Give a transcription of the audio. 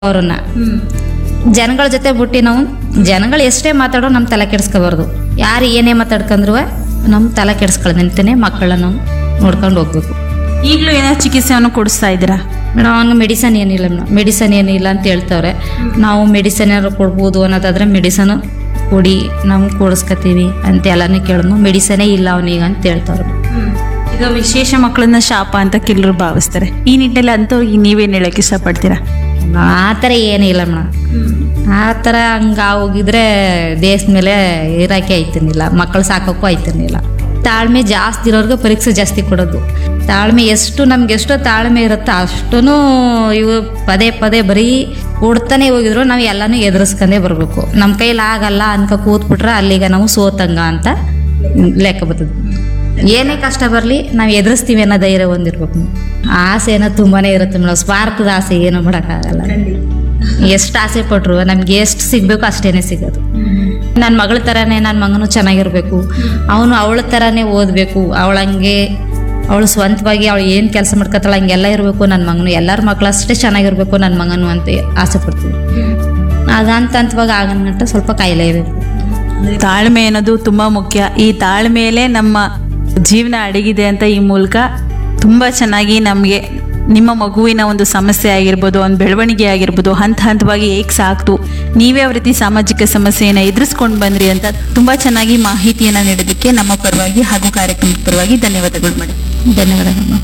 ಅವ್ರನ್ನ ಜನಗಳ ಜೊತೆ ಬಿಟ್ಟು ನಾವು ಜನಗಳು ಎಷ್ಟೇ ಮಾತಾಡೋ ನಮ್ಮ ತಲೆ ಕೆಡಿಸ್ಕೋಬಾರ್ದು ಯಾರು ಏನೇ ಮಾತಾಡ್ಕೊಂಡ್ರು ನಮ್ಮ ತಲೆ ಕೆಡಿಸ್ಕೊಳ್ಳೋದಂತಾನೆ ಮಕ್ಕಳನ್ನ ನಾವು ನೋಡ್ಕೊಂಡು ಹೋಗ್ಬೇಕು ಈಗಲೂ ಏನೋ ಚಿಕಿತ್ಸೆಯನ್ನು ಕೊಡಿಸ್ತಾ ಇದ್ದೀರಾ ಮೇಡಮ್ ಅವ್ನಿಗೆ ಮೆಡಿಸನ್ ಏನಿಲ್ಲ ಮೇಡಮ್ ಮೆಡಿಸನ್ ಏನಿಲ್ಲ ಅಂತ ಹೇಳ್ತವ್ರೆ ನಾವು ಮೆಡಿಸನ್ ಏನಾದ್ರು ಕೊಡ್ಬೋದು ಅನ್ನೋದಾದ್ರೆ ಮೆಡಿಸನ್ ಕೊಡಿ ನಾವು ಕೊಡಿಸ್ಕೊತೀವಿ ಅಂತ ಎಲ್ಲಾನು ಕೇಳಿದ್ನು ಮೆಡಿಸನೇ ಇಲ್ಲ ಅವನಿಗೆ ಅಂತ ಹೇಳ್ತವ್ರೆ ಈಗ ವಿಶೇಷ ಮಕ್ಕಳನ್ನ ಶಾಪ ಅಂತ ಕೆಲವರು ಭಾವಿಸ್ತಾರೆ ಈ ನಿಟ್ಟಿನಲ್ಲಿ ಅಂಥವ್ರಿಗೆ ನೀವೇನು ಹೇಳಕ್ಕೆ ಇಷ್ಟಪಡ್ತೀರಾ ಆ ಥರ ಏನಿಲ್ಲ ಮೇಡಮ್ ಆ ಥರ ಹಂಗೆ ಹೋಗಿದ್ರೆ ದೇಶದ ಮೇಲೆ ಇರೋಕೆ ಆಯ್ತಿರ್ಲಿಲ್ಲ ಮಕ್ಕಳು ಸಾಕೋಕ್ಕೂ ಆಯ್ತಿರ್ಲಿಲ್ಲ ತಾಳ್ಮೆ ಜಾಸ್ತಿ ಇರೋರ್ಗೆ ಪರೀಕ್ಷೆ ಜಾಸ್ತಿ ಕೊಡೋದು ತಾಳ್ಮೆ ಎಷ್ಟು ನಮ್ಗೆ ಎಷ್ಟೋ ತಾಳ್ಮೆ ಇರುತ್ತೋ ಅಷ್ಟೂ ಇವು ಪದೇ ಪದೇ ಬರೀ ಕೊಡ್ತಾನೆ ಹೋಗಿದ್ರು ನಾವು ಎಲ್ಲನೂ ಎದುರಿಸ್ಕೊಂಡೇ ಬರಬೇಕು ನಮ್ಮ ಕೈಲಿ ಆಗಲ್ಲ ಅನ್ಕ ಕೂತ್ಬಿಟ್ರೆ ಅಲ್ಲಿಗೆ ನಾವು ಸೋತಂಗ ಅಂತ ಲೆಕ್ಕ ಬರ್ತದೆ ಏನೇ ಕಷ್ಟ ಬರಲಿ ನಾವು ಎದುರಿಸ್ತೀವಿ ಅನ್ನೋ ಧೈರ್ಯ ಹೊಂದಿರ್ಬೇಕು ಆಸೆ ಏನೋ ತುಂಬಾನೇ ಇರುತ್ತೆ ಮೇಡಮ್ ಸ್ವಾರ್ಥದ ಆಸೆ ಏನು ಮಾಡೋಕ್ಕಾಗಲ್ಲ ಎಷ್ಟು ಆಸೆ ಪಟ್ರು ನಮ್ಗೆ ಎಷ್ಟು ಸಿಗ್ಬೇಕು ಅಷ್ಟೇನೆ ಸಿಗೋದು ನನ್ನ ಮಗಳ ಥರನೇ ನನ್ನ ಮಗನು ಚೆನ್ನಾಗಿರ್ಬೇಕು ಅವನು ಅವಳ ಥರನೇ ಓದಬೇಕು ಅವಳಂಗೆ ಅವಳು ಸ್ವಂತವಾಗಿ ಅವಳು ಏನು ಕೆಲಸ ಮಾಡ್ಕೊತಾಳೆ ಹಂಗೆಲ್ಲ ಇರಬೇಕು ನನ್ನ ಮಗನು ಎಲ್ಲರ ಮಕ್ಳು ಅಷ್ಟೇ ಚೆನ್ನಾಗಿರ್ಬೇಕು ನನ್ನ ಮಗನು ಅಂತ ಆಸೆ ಪಡ್ತೀವಿ ಅದಂತ ಹಂತವಾಗಿ ಆಗಂಗಂಟ ಸ್ವಲ್ಪ ಕಾಯಿಲೆಬೇಕು ತಾಳ್ಮೆ ಅನ್ನೋದು ತುಂಬ ಮುಖ್ಯ ಈ ತಾಳ್ಮೆಯಲ್ಲೇ ನಮ್ಮ ಜೀವನ ಅಡಗಿದೆ ಅಂತ ಈ ಮೂಲಕ ತುಂಬ ಚೆನ್ನಾಗಿ ನಮಗೆ ನಿಮ್ಮ ಮಗುವಿನ ಒಂದು ಸಮಸ್ಯೆ ಆಗಿರ್ಬೋದು ಒಂದು ಬೆಳವಣಿಗೆ ಆಗಿರ್ಬೋದು ಹಂತ ಹಂತವಾಗಿ ಹೇಗೆ ಸಾಕ್ತು ನೀವೇ ಯಾವ ರೀತಿ ಸಾಮಾಜಿಕ ಸಮಸ್ಯೆಯನ್ನು ಎದುರಿಸ್ಕೊಂಡು ಬಂದ್ರಿ ಅಂತ ತುಂಬ ಚೆನ್ನಾಗಿ ಮಾಹಿತಿಯನ್ನು ನೀಡೋದಕ್ಕೆ ನಮ್ಮ ಪರವಾಗಿ ಹಾಗೂ ಕಾರ್ಯಕ್ರಮದ ಪರವಾಗಿ ಧನ್ಯವಾದಗಳು ಮೇಡಮ್ ಧನ್ಯವಾದಗಳು